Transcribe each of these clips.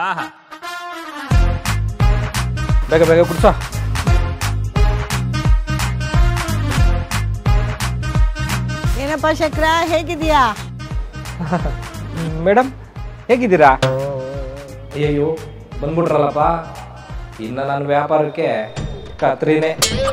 ಹಾ ಹಾ ಬೇಗ ಬೇಗ ಕುಡ್ಸೋ ಏನಪ್ಪ ಶಕ್ರ ಹೇಗಿದೀಯಾ ಮೇಡಮ್ ಹೇಗಿದ್ದೀರಾ ಅಯ್ಯಯ್ಯೋ ಬಂದ್ಬಿಟ್ರಲ್ಲಪ್ಪ ಇನ್ನು ನನ್ನ ವ್ಯಾಪಾರಕ್ಕೆ ಕತ್ರಿನೇ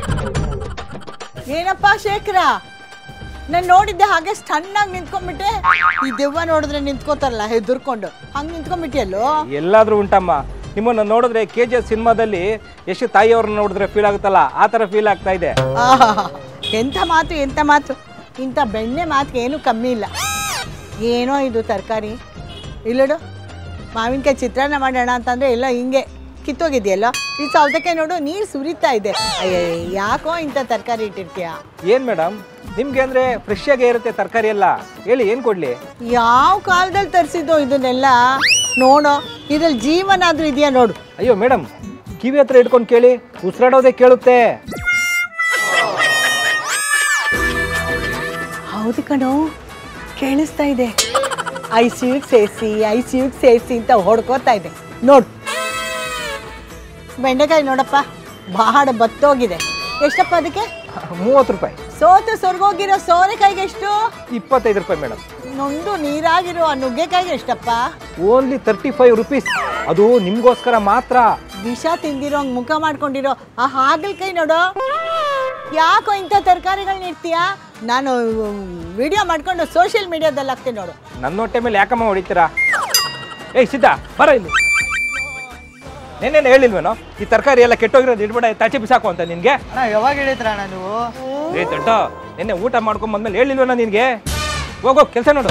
ಏನಪ್ಪ ಶೇಖರ ನಾನು ನೋಡಿದ್ದೆ ಹಾಗೆ ಸ್ಟನ್ನಾಗಿ ನಿಂತ್ಕೊಂಡ್ಬಿಟ್ಟೆ ಈ ದೆವ್ವ ನೋಡಿದ್ರೆ ನಿಂತ್ಕೋತಾರಲ್ಲ ಹೆದರ್ಕೊಂಡು ಹಂಗೆ ನಿಂತ್ಕೊಂಡ್ಬಿಟ್ಟಿಯಲ್ಲೋ ಎಲ್ಲಾದ್ರೂ ಉಂಟಮ್ಮ ನಿಮ್ಮನ್ನ ನೋಡಿದ್ರೆ ಕೆ ಜಿ ಎಸ್ ಸಿನಿಮಾದಲ್ಲಿ ಎಷ್ಟು ತಾಯಿಯವ್ರನ್ನ ನೋಡಿದ್ರೆ ಫೀಲ್ ಆಗುತ್ತಲ್ಲ ಆ ಥರ ಫೀಲ್ ಆಗ್ತಾ ಇದೆ ಆಹಾಹಾ. ಎಂಥ ಮಾತು ಎಂಥ ಮಾತು ಇಂಥ ಬೆಣ್ಣೆ ಮಾತಿಗೆ ಏನೂ ಕಮ್ಮಿ ಇಲ್ಲ ಏನೋ ಇದು ತರಕಾರಿ ಇಲ್ಲಡು ಮಾವಿನಕಾಯಿ ಚಿತ್ರಾನ್ನ ಮಾಡೋಣ ಅಂತಂದ್ರೆ ಎಲ್ಲ ಹಿಂಗೆ ಕಿತ್ತೋಗಿದೆಯಲ್ಲ ಈ ಸೌತೆಕಾಯಿ ನೋಡು ನೀರು ಸುರಿತಾ ಇದೆ ಅಯ್ಯ ಯಾಕೋ ಇಂಥ ತರಕಾರಿ ಇಟ್ಟಿರ್ತೀಯ ಏನ್ ಮೇಡಮ್ ನಿಮ್ಗೆ ಅಂದ್ರೆ ಫ್ರೆಶ್ ಆಗೇ ಇರುತ್ತೆ ತರಕಾರಿ ಎಲ್ಲ ಹೇಳಿ ಏನ್ ಕೊಡ್ಲಿ ಯಾವ ಕಾಲದಲ್ಲಿ ತರಿಸಿದ್ದು ಇದನ್ನೆಲ್ಲ ನೋಡೋ ಇದ್ರಲ್ಲಿ ಜೀವನ ಆದ್ರೂ ಇದೆಯಾ ನೋಡು ಅಯ್ಯೋ ಮೇಡಮ್ ಕಿವಿ ಹತ್ರ ಇಟ್ಕೊಂಡು ಕೇಳಿ ಉಸಿರಾಡೋದೇ ಕೇಳುತ್ತೆ ಹೌದು ಕಣೋ ಕೇಳಿಸ್ತಾ ಇದೆ ಐ ಸಿ ಯುಗೆ ಸೇರಿಸಿ ಐ ಸಿ ಯುಗೆ ಸೇರಿಸಿ ಅಂತ ಹೊಡ್ಕೋತಾ ಇದೆ ನೋಡು ಬೆಂಡೆಕಾಯಿ ನೋಡಪ್ಪ ಬಹಳ ಬತ್ತೋಗಿದೆ ಎಷ್ಟಪ್ಪ ಅದಕ್ಕೆ ಮೂವತ್ತು ರೂಪಾಯಿ ಸೋತು ಸೊರ್ಗೋಗಿರೋ ಸೋರೆಕಾಯಿಗೆ ಎಷ್ಟು ಇಪ್ಪತ್ತೈದು ರೂಪಾಯಿ ಮೇಡಮ್ ನೊಂದು ನೀರಾಗಿರೋ ಆ ನುಗ್ಗೆಕಾಯಿಗೆ ಎಷ್ಟಪ್ಪ ಓನ್ಲಿ ತರ್ಟಿ ಫೈವ್ ರುಪೀಸ್ ಅದು ನಿಮ್ಗೋಸ್ಕರ ಮಾತ್ರ ವಿಷ ತಿಂದಿರೋ ಹಂಗ್ ಮುಖ ಮಾಡ್ಕೊಂಡಿರೋ ಆ ಹಾಗಲಕಾಯಿ ನೋಡು ಯಾಕೋ ಇಂಥ ತರಕಾರಿಗಳನ್ನ ಇರ್ತೀಯ ನಾನು ವಿಡಿಯೋ ಮಾಡ್ಕೊಂಡು ಸೋಷಿಯಲ್ ಮೀಡಿಯಾದಲ್ಲಿ ಹಾಕ್ತೀನಿ ನೋಡು ನನ್ನ ಹೊಟ್ಟೆ ಮೇಲೆ ಯಾಕಮ್ಮ ಹೊಡಿತೀರಾ ಏಯ್ ಸಿದ್ಧ ಬರ ಇಲ್ಲಿ ನೆನ್ನೆನೆ ಹೇಳಿಲ್ವೇನೋ ಈ ತರಕಾರಿ ಎಲ್ಲ ಕೆಟ್ಟೋಗಿರೋದು ಇಡ್ಬೇಡ ತಾಚೆ ಬಿಸಾಕು ಅಂತ ನಿನ್ಗೆ ಅಣ್ಣ ಯಾವಾಗ ಹೇಳಿದ್ರ ಅಣ್ಣ ನೀವು ಏ ದೊಡ್ಡ ನಿನ್ನೆ ಊಟ ಮಾಡ್ಕೊಂಡ್ ಬಂದ್ಮೇಲೆ ಹೇಳಿಲ್ವೇನೋ ನಿನ್ಗೆ ಹೋಗೋ ಕೆಲಸ ನೋಡು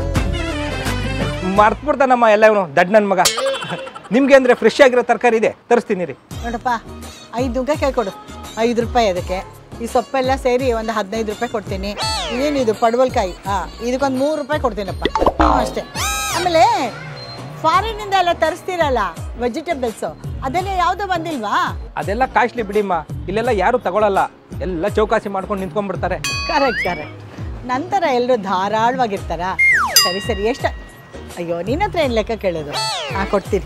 ಮರ್ತ್ಬಿಡ್ತಾನಮ್ಮ ಎಲ್ಲ ಇವನು ದಡ್ ನನ್ನ ಮಗ ನಿಮ್ಗೆ ಅಂದ್ರೆ ಫ್ರೆಶ್ ಆಗಿರೋ ತರಕಾರಿ ಇದೆ ತರಿಸ್ತೀನಿ ರೀ ನೋಡಪ್ಪ ಐದು ನುಗ್ಗೆಕಾಯಿ ಕೊಡು ಐದು ರೂಪಾಯಿ ಅದಕ್ಕೆ ಈ ಸೊಪ್ಪೆಲ್ಲ ಸೇರಿ ಒಂದು ಹದಿನೈದು ರೂಪಾಯಿ ಕೊಡ್ತೀನಿ ಏನಿದು ಪಡವಲ್ಕಾಯಿ ಹಾಂ ಇದಕ್ಕೊಂದು ಮೂರು ರೂಪಾಯಿ ಕೊಡ್ತೀನಪ್ಪ ಹ್ಞೂ ಅಷ್ಟೇ ಆಮೇಲೆ ಫಾರಿನಿಂದ ಎಲ್ಲ ತರಿಸ್ತೀರಲ್ಲ ವೆಜಿಟೇಬಲ್ಸು ಅದನ್ನೇ ಯಾವುದೋ ಬಂದಿಲ್ವಾ ಅದೆಲ್ಲ ಕಾಸ್ಟ್ಲಿ ಬಿಡಿಮ್ಮ ಇಲ್ಲೆಲ್ಲ ಯಾರು ತಗೊಳಲ್ಲ ಎಲ್ಲ ಚೌಕಾಸಿ ಮಾಡ್ಕೊಂಡು ನಿಂತ್ಕೊಂಡ್ಬಿಡ್ತಾರೆ ಕರೆಕ್ಟ್ ಕರೆಕ್ಟ್ ನಂತರ ಎಲ್ಲರೂ ಧಾರಾಳವಾಗಿರ್ತಾರ ಸರಿ ಸರಿ ಎಷ್ಟು ಅಯ್ಯೋ ನಿನ್ನ ಹತ್ರ ಏನು ಲೆಕ್ಕ ಕೇಳೋದು ಹಾಂ ಕೊಡ್ತೀನಿ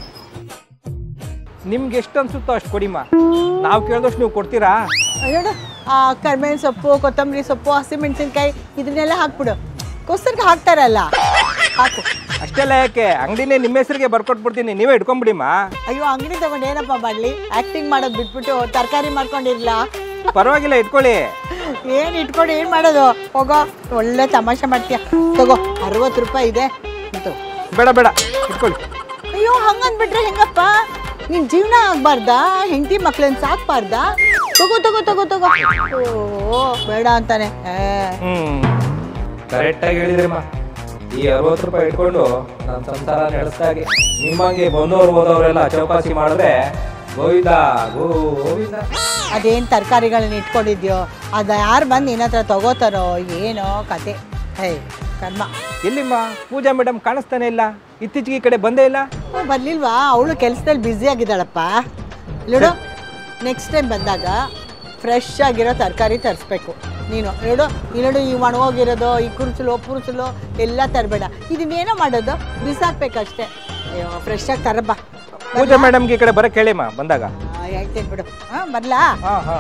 ನಿಮ್ಗೆ ಎಷ್ಟು ಅನ್ಸುತ್ತೋ ಅಷ್ಟು ಕೊಡಿಮ್ಮ ನಾವು ಕೇಳಿದಷ್ಟು ನೀವು ಕೊಡ್ತೀರಾ ನೋಡು ಆ ಕರ್ಬೇವಿನ ಸೊಪ್ಪು ಕೊತ್ತಂಬರಿ ಸೊಪ್ಪು ಹಸಿಮೆಣಸಿನ್ಕಾಯಿ ಇದನ್ನೆಲ್ಲ ಹಾಕ್ಬಿಡು ಕೊಸ್ತರ್ಗೆ ಹಾಕ್ತಾರಲ್ಲ ಹಾಕು ಅಷ್ಟೆಲ್ಲ ಯಾಕೆ ಅಂಗಡಿನೇ ನಿಮ್ಮ ಹೆಸರಿಗೆ ಬರ್ಕೊಟ್ಬಿಡ್ತೀನಿ ನೀವೇ ಇಟ್ಕೊಂಬಿಡಿಮ್ಮ ಅಯ್ಯೋ ಅಂಗಡಿ ತಗೊಂಡು ಏನಪ್ಪ ಮಾಡಲಿ ಆ್ಯಕ್ಟಿಂಗ್ ಮಾಡೋದು ಬಿಟ್ಬಿಟ್ಟು ತರಕಾರಿ ಮಾಡ್ಕೊಂಡಿರ್ಲಾ ಪರವಾಗಿಲ್ಲ ಇಟ್ಕೊಳ್ಳಿ ಏನು ಇಟ್ಕೊಂಡು ಏನು ಮಾಡೋದು ಹೋಗೋ ಒಳ್ಳೆ ತಮಾಷೆ ಮಾಡ್ತೀಯ ತಗೋ ಅರವತ್ತು ರೂಪಾಯಿ ಇದೆ ಮತ್ತು ಬೇಡ ಬೇಡ ಇಟ್ಕೊಳ್ಳಿ ಅಯ್ಯೋ ಹಂಗಂದ್ಬಿಟ್ರೆ ಹೆಂಗಪ್ಪ ನಿನ್ ಜೀವನ ಆಗ್ಬಾರ್ದಾ ಹೆಂಡತಿ ಮಕ್ಳನ್ನ ಸಾಕ್ಬಾರ್ದಾ ತಗೋ ತಗೋ ತಗೋ ತಗೋ ಓ ಬೇಡ ಅಂತಾನೆ ಏ, ಹ್ಮ್ ಕರೆಕ್ಟಾಗಿ ಹೇಳಿದ್ರಮ್ಮ ಈ ಅರವತ್ತು ರೂಪಾಯಿ ಇಟ್ಕೊಂಡು ನನ್ನ ಸಂಸಾರ ನಡೆಸ್ದಾಗೆ ನಿಮ್ಮಂಗೆ ಬಂದವರು ಹೋದವರೆಲ್ಲ ಚೌಕಾಸಿ ಮಾಡಿದ್ರೆ ಗೋವಿಂದ ಗೋವಿಂದ ಅದೇನ್ ತರಕಾರಿಗಳನ್ನ ಇಟ್ಕೊಂಡಿದ್ಯೋ ಅದ ಯಾರು ಬಂದು ನಿನ್ನ ಹತ್ರ ತಗೋತಾರೋ ಏನೋ ಕತೆ ಹೇ ಕರ್ಮ ಎಲ್ಲಿಮ್ಮ ಪೂಜಾ ಮೇಡಮ್ ಕಾಣಿಸ್ತಾನೆ ಇಲ್ಲ ಇತ್ತೀಚೆಗೆ ಈ ಕಡೆ ಬಂದೇ ಇಲ್ಲ ಓ, ಬರ್ಲಿಲ್ವಾ ಅವಳು ಕೆಲಸದಲ್ಲಿ ಬ್ಯುಸಿ ಆಗಿದ್ದಾಳಪ್ಪ ನೋಡು ನೆಕ್ಸ್ಟ್ ಟೈಮ್ ಬಂದಾಗ ಫ್ರೆಶ್ ಆಗಿರೋ ತರಕಾರಿ ತರಿಸ್ಬೇಕು ನೀನು ನೋಡು ಈ ನೋಡು ಈ ಒಣಗೋಗಿರೋದು ಈ ಕುರುಚಲು ಪುರುಚಲು ಎಲ್ಲ ತರಬೇಡ ಇದನ್ನೇನೋ ಮಾಡೋದು ಬಿಸಾಕ್ಬೇಕಷ್ಟೇ ಅಯ್ಯೋ ಫ್ರೆಶ್ ಆಗಿ ತರಬ್ಬ ಪೂಜಾ ಮೇಡಮ್ಗೆ ಈ ಕಡೆ ಬರಕ್ಕೆ ಹೇಳಿಮ್ಮ ಬಂದಾಗ ಹೇಳ್ತೀನಿ ಬಿಡು ಹಾಂ ಬರ್ಲಾ ಹಾ ಹಾ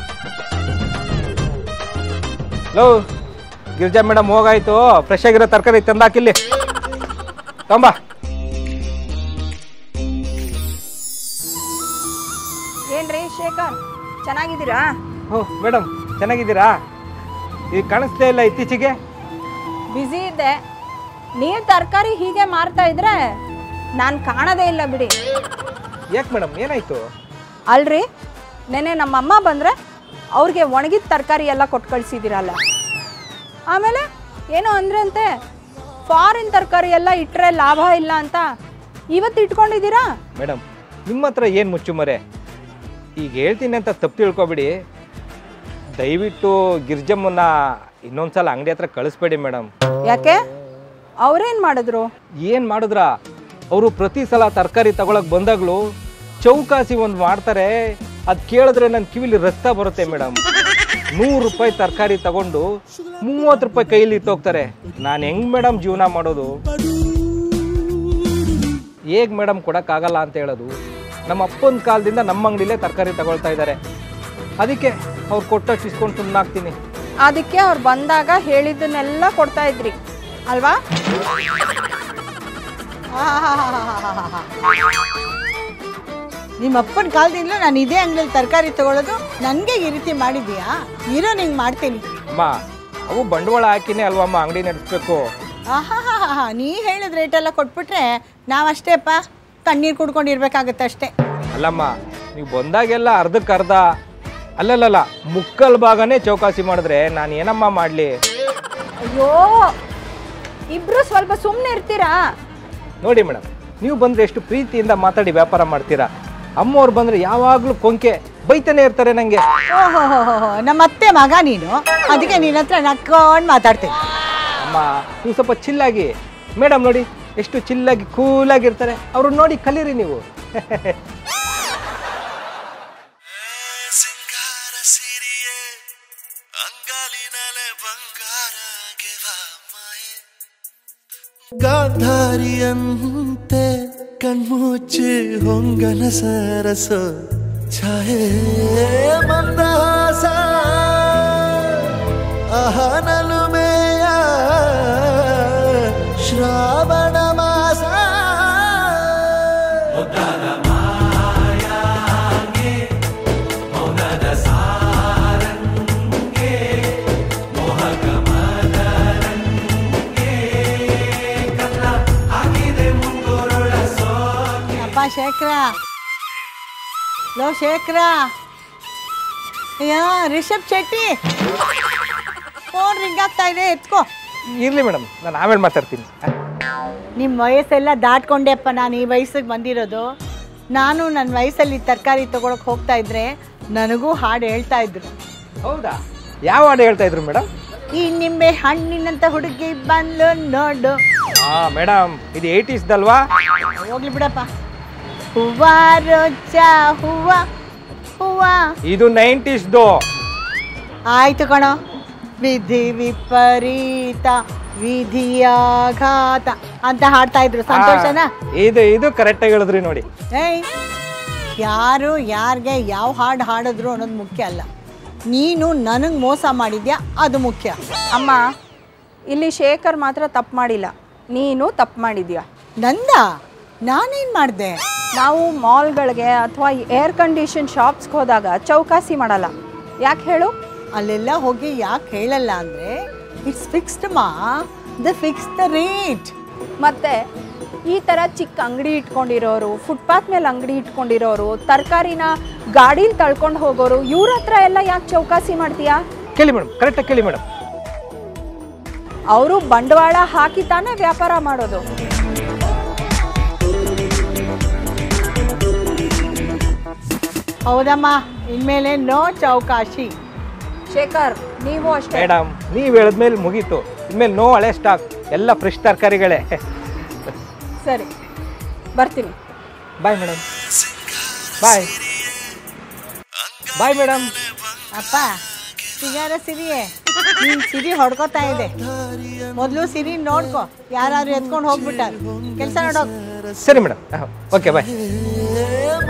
ಲೋ ಗಿರಿಜಾ ಮೇಡಮ್ ಹೋಗಾಯ್ತು ಫ್ರೆಶ್ ಆಗಿರೋ ತರಕಾರಿ ತಂದಾಕಿಲ್ಲಿ ತಂಬ ಏನ್ರಿ ಶೇಖರ್ ಚೆನ್ನಾಗಿದ್ದೀರಾ ಓ ಮೇಡಮ್ ಚೆನ್ನಾಗಿದ್ದೀರಾ ಈಗ ಕಾಣಿಸ್ತಾ ಇಲ್ಲ ಇತ್ತೀಚೆಗೆ ಬ್ಯುಸಿ ಇದ್ದೆ ನೀವು ತರಕಾರಿ ಹೀಗೆ ಮಾರ್ತಾ ಇದ್ರೆ ನಾನು ಕಾಣೋದೇ ಇಲ್ಲ ಬಿಡಿ ಯಾಕೆ ಮೇಡಮ್ ಏನಾಯ್ತು ಅಲ್ರಿ ನೆನೆ ನಮ್ಮಮ್ಮ ಬಂದರೆ ಅವ್ರಿಗೆ ಒಣಗಿದ ತರಕಾರಿ ಎಲ್ಲ ಕೊಟ್ಟು ಕಳಿಸಿದ್ದೀರಲ್ಲ ಆಮೇಲೆ ಏನೋ ಅಂದ್ರಂತೆ ಫಾರಿನ್ ತರಕಾರಿ ಎಲ್ಲ ಇಟ್ಟರೆ ಲಾಭ ಇಲ್ಲ ಅಂತ ಇವತ್ತು ಇಟ್ಕೊಂಡಿದ್ದೀರಾ ಮೇಡಮ್ ನಿಮ್ಮ ಹತ್ರ ಏನು ಮುಚ್ಚುಮರೆ ಈಗ ಹೇಳ್ತೀನಿ ಅಂತ ತಪ್ಪು ತಿಳ್ಕೊಬೇಡಿ ದಯವಿಟ್ಟು ಗಿರ್ಜಮ್ಮನ್ನ ಇನ್ನೊಂದ್ಸಲ ಅಂಗಡಿ ಹತ್ರ ಕಳಿಸ್ಬೇಡಿ ಮೇಡಮ್ ಯಾಕೆ ಅವ್ರೇನು ಮಾಡಿದ್ರು ಏನು ಮಾಡಿದ್ರ ಅವರು ಪ್ರತಿ ಸಲ ತರಕಾರಿ ತಗೊಳಕ್ ಬಂದಾಗ್ಲೂ ಚೌಕಾಸಿ ಒಂದು ಮಾಡ್ತಾರೆ ಅದು ಕೇಳಿದ್ರೆ ನನ್ನ ಕಿವಿಲಿ ರಕ್ತ ಬರುತ್ತೆ ಮೇಡಮ್ ನೂರು ರೂಪಾಯಿ ತರಕಾರಿ ತಗೊಂಡು ಮೂವತ್ತು ರೂಪಾಯಿ ಕೈಲಿ ಇಟ್ಟೋಗ್ತಾರೆ ನಾನು ಹೆಂಗ್ ಮೇಡಮ್ ಜೀವನ ಮಾಡೋದು ಹೇಗೆ ಮೇಡಮ್ ಕೊಡೋಕ್ಕಾಗಲ್ಲ ಅಂತ ಹೇಳೋದು ನಮ್ಮ ಅಪ್ಪನ ಕಾಲದಿಂದ ನಮ್ಮ ಅಂಗಡಿಲೇ ತರಕಾರಿ ತಗೊಳ್ತಾ ಇದ್ದಾರೆ ಅದಕ್ಕೆ ಅವ್ರು ಕೊಟ್ಟಷ್ಟು ಇಸ್ಕೊಂಡು ಸುಮ್ಮನಾಗ್ತೀನಿ ಅದಕ್ಕೆ ಅವ್ರು ಬಂದಾಗ ಹೇಳಿದ್ದನ್ನೆಲ್ಲ ಕೊಡ್ತಾ ಇದ್ರಿ ಅಲ್ವಾ ನಿಮ್ಮ ಅಪ್ಪನ ಕಾಲದಿಂದಲೂ ನಾನು ಇದೇ ಅಂಗಡಿಯಲ್ಲಿ ತರಕಾರಿ ತಗೊಳ್ಳೋದು ನನಗೆ ಈ ರೀತಿ ಮಾಡಿದ್ಯಾ ಇರೋ ನಿಂಗೆ ಮಾಡ್ತೀನಿ ಅಮ್ಮ ಅವು ಬಂಡವಾಳ ಹಾಕಿನೇ ಅಲ್ವಮ್ಮ ಅಂಗಡಿ ನಡೆಸ್ಬೇಕು ಆಹಾ ನೀ ಹೇಳಿದ ರೇಟೆಲ್ಲ ಕೊಟ್ಬಿಟ್ರೆ ನಾವಷ್ಟೇಪ್ಪ ಕಣ್ಣೀರು ಕುಡ್ಕೊಂಡಿರ್ಬೇಕಾಗತ್ತೆ ಅಷ್ಟೇ ಅಲ್ಲಮ್ಮ ನೀವು ಬಂದಾಗೆಲ್ಲ ಅರ್ಧಕ್ಕೆ ಅರ್ಧ ಅಲ್ಲಲ್ಲಲ್ಲ ಮುಕ್ಕಲ್ ಭಾಗನೇ ಚೌಕಾಸಿ ಮಾಡಿದ್ರೆ ನಾನು ಏನಮ್ಮ ಮಾಡಲಿ ಅಯ್ಯೋ ಇಬ್ರು ಸ್ವಲ್ಪ ಸುಮ್ಮನೆ ಇರ್ತೀರಾ ನೋಡಿ ಮೇಡಮ್ ನೀವು ಬಂದರೆ ಎಷ್ಟು ಪ್ರೀತಿಯಿಂದ ಮಾತಾಡಿ ವ್ಯಾಪಾರ ಮಾಡ್ತೀರಾ ಅಮ್ಮವ್ರು ಬಂದರೆ ಯಾವಾಗಲೂ ಕೊಂಕೆ ಬೈತಾನೆ ಇರ್ತಾರೆ ನನಗೆ ಓಹೋ ಹೋ ಹೋ ಹೋ ನಮ್ಮ ಅತ್ತೆ ಮಗ ನೀನು ಅದಕ್ಕೆ ನಿನ್ನ ಹತ್ರ ನಕ್ಕೊಂಡು ಮಾತಾಡ್ತೀನಿ ಅಮ್ಮ ನೀವು ಸ್ವಲ್ಪ ಚಿಲ್ಲಾಗಿ ಮೇಡಮ್ ನೋಡಿ ಎಷ್ಟು ಚಿಲ್ಲಾಗಿ ಕೂಲಾಗಿರ್ತಾರೆ ಅವ್ರನ್ನ ನೋಡಿ ಕಲೀರಿ ನೀವು ಸಿಂಗಾರ ಸಿರಿಯೇ ಅಂಗಾಲಿನಲೆ ಬಂಗಾರಗೆ ವಾ ಮಾಯೆ ಗಾಂಧಾರಿಯಂತೆ ಕಣ್ಮುಚ್ಚಿ ಹೊಂಗನ ಸರಸೋ ಛಾಯೆ ಮಂದಹಾಸ ಅಹನಲುಮೆಯ ಶ್ರಾವಣ ಮಾಸ ಅಪ್ಪ ಶೇಖರ ಲೋ ಶೇಖರ ಅಯ್ಯೋ ರಿಷಬ್ ಶೆಟ್ಟಿ ಫೋನ್ ರಿಂಗ್ ಆಗ್ತಾ ಇದೆ ಎತ್ಕೋ ಇರಲಿ ಮೇಡಮ್ ನಾನು ಆಮೇಲೆ ಮಾತಾಡ್ತೀನಿ ನಿಮ್ಮ ವಯಸ್ಸೆಲ್ಲ ದಾಟ್ಕೊಂಡೆಪ್ಪ ನಾನು ಈ ವಯಸ್ಸಿಗೆ ಬಂದಿರೋದು ನಾನು ನನ್ನ ವಯಸ್ಸಲ್ಲಿ ತರಕಾರಿ ತೊಗೊಳಕ್ಕೆ ಹೋಗ್ತಾ ಇದ್ರೆ ನನಗೂ ಹಾಡು ಹೇಳ್ತಾ ಇದ್ರು ಹೌದಾ ಯಾವ ಹಾಡು ಹೇಳ್ತಾ ಇದ್ರು ಮೇಡಮ್ ಈ ನಿಂಬೆ ಹಣ್ಣಿನಂತ ಹುಡುಗಿ ಬಂದು ನೋಡು ಹಾಂ ಮೇಡಮ್ ಇದು ಏಯ್ಟೀಸ್ದಲ್ವಾ ಹೋಗ್ಲಿ ಬಿಡಪ್ಪ ಹೂವ ರೋಚ ಹೂವ ಹೂವ ಇದು ನೈಂಟೀಸ್ದು ಆಯ್ತು ಕಣೋ ವಿಧಿ ವಿಪರೀತ ವಿಧಿಯಾಘಾತ ಅಂತ ಹಾಡ್ತಾ ಇದ್ರು ಸಂತೋಷನಾ ಇದು ಇದು ಕರೆಕ್ಟಾಗಿ ಹೇಳಿದ್ರಿ ನೋಡಿ ಏಯ್ ಯಾರು ಯಾರಿಗೆ ಯಾವ ಹಾಡು ಹಾಡಿದ್ರು ಅನ್ನೋದು ಮುಖ್ಯ ಅಲ್ಲ ನೀನು ನನಗೆ ಮೋಸ ಮಾಡಿದ್ಯಾ ಅದು ಮುಖ್ಯ ಅಮ್ಮ ಇಲ್ಲಿ ಶೇಖರ್ ಮಾತ್ರ ತಪ್ಪು ಮಾಡಿಲ್ಲ ನೀನು ತಪ್ಪು ಮಾಡಿದ್ಯಾ ನಂದ ನಾನೇನು ಮಾಡಿದೆ ನಾವು ಮಾಲ್ಗಳಿಗೆ ಅಥವಾ ಏರ್ ಕಂಡೀಷನ್ ಶಾಪ್ಸ್ಗೆ ಹೋದಾಗ ಚೌಕಾಸಿ ಮಾಡಲ್ಲ ಯಾಕೆ ಹೇಳು ಅಲ್ಲೆಲ್ಲ ಹೋಗಿ ಯಾಕೆ ಹೇಳಲ್ಲ ಅಂದರೆ ಇಟ್ಸ್ ಫಿಕ್ಸ್ಡ್ ಮಾ ದ ಫಿಕ್ಸ್ ದ ರೇಟ್ ಮತ್ತೆ ಈ ಥರ ಚಿಕ್ಕ ಅಂಗಡಿ ಇಟ್ಕೊಂಡಿರೋರು ಫುಟ್ಪಾತ್ ಮೇಲೆ ಅಂಗಡಿ ಇಟ್ಕೊಂಡಿರೋರು ತರಕಾರಿನ ಗಾಡೀಲಿ ತಳ್ಕೊಂಡು ಹೋಗೋರು ಇವ್ರ ಹತ್ರ ಎಲ್ಲ ಯಾಕೆ ಚೌಕಾಸಿ ಮಾಡ್ತೀಯಾ ಕೇಳಿ ಮೇಡಮ್ ಕರೆಕ್ಟಾಗಿ ಕೇಳಿ ಮೇಡಮ್ ಅವರು ಬಂಡವಾಳ ಹಾಕಿ ತಾನೇ ವ್ಯಾಪಾರ ಮಾಡೋದು ಹೌದಮ್ಮ ಇನ್ಮೇಲೆ ನೋ ಚೌಕಾಶಿ ಶೇಖರ್ ನೀವು ಅಷ್ಟೇ ಮೇಡಮ್ ನೀವು ಹೇಳಿದ್ಮೇಲೆ ಮುಗೀತು ಇನ್ಮೇಲೆ ನೋ ಹಳೆ ಸ್ಟಾಕ್ ಎಲ್ಲ ಫ್ರೆಶ್ ತರಕಾರಿಗಳೇ ಸರಿ ಬರ್ತೀನಿ bye madam bye bye madam ಅಪ್ಪ ಸಿಗಾರ ಸಿರಿಯೇ ನೀನ್ ಸಿರಿ ಹೊಡ್ಕೋತಾ ಇದೆ ಮೊದಲು ಸಿರಿ ನೋಡ್ಕೊ ಯಾರು ಎತ್ಕೊಂಡು ಹೋಗ್ಬಿಟ್ಟಾರ ಕೆಲಸ ನೋಡೋಕ್ ಸರಿ ಮೇಡಮ್ ಓಕೆ ಬಾಯ್ ಏ